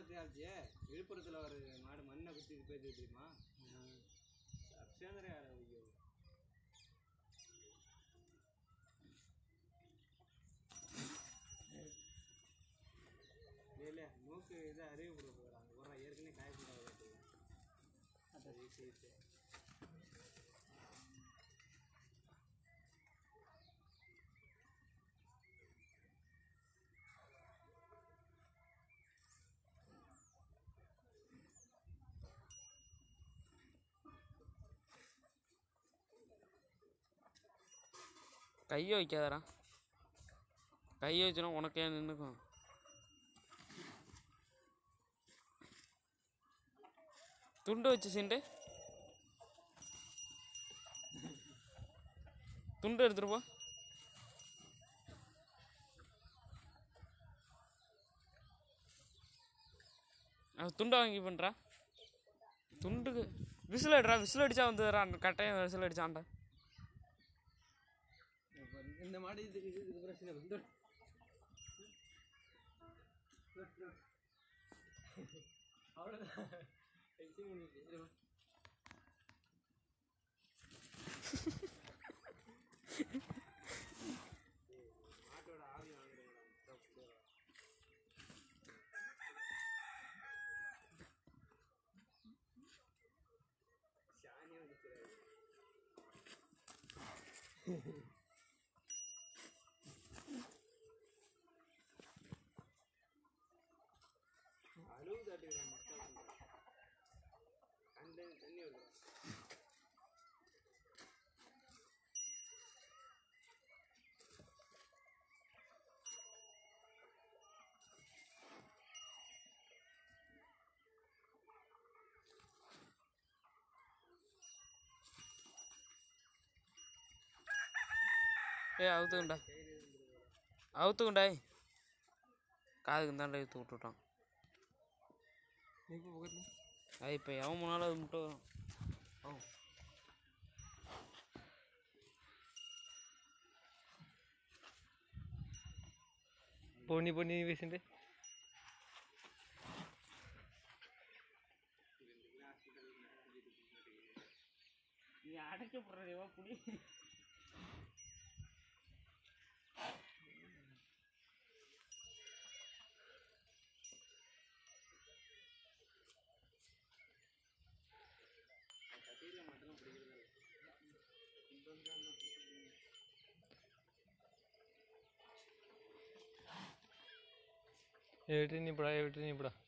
வாரத்தை ஆச்சு விழுப்புரத்தில் ஒரு மாடு மண்ணை குத்தி பேசி தெரியுமா சேந்திர ஐயோ இல்லை இல்லை மூக்கு இதை அறிவு கொடுக்க போகிறாங்க போகிறான் ஏற்கனவே காயப்படாது அது சேர்த்து கையை வைக்காதடா கையை வச்சுனா உனக்கே நின்றுக்கும் துண்டு வச்சு சீண்டு துண்டு எடுத்துட்டு போ அவன் துண்டை வாங்கி பண்ணுறா துண்டுக்கு விசில் அடிடா விசில் அடிச்சா வந்துடுறான் கட்டாயம் விசில் அடிச்சான்டா இப்ப இந்த மாடு இதுக்கு இதுக்கு பிரச்சனை வந்து அவ்வளோதான் எக்ஸிங் பண்ணிட்டு இருமா. ஏய், மாட்டோட ஆவி வாங்குறீங்களா சாணியாக வந்துக்கிறாரு அழுவு தட்டுக்கிறான் மக்கள் அந்த தண்ணி வருகிறான் ஏய் அவுத்துக்குண்டா அவுத்துக்குண்டாய் காதுக்கு தாண்டா இழுத்து விட்டுட்டான் நீ பக்கத்தில் அது இப்போ எவன் முன்னாலும் அது மட்டும் வரும் ஓ போனி போனி பேசிட்டு நீ அடைக்க போடுறதேவா புடி எவிட்டு நீ போடா எவிட்டு நீ போடா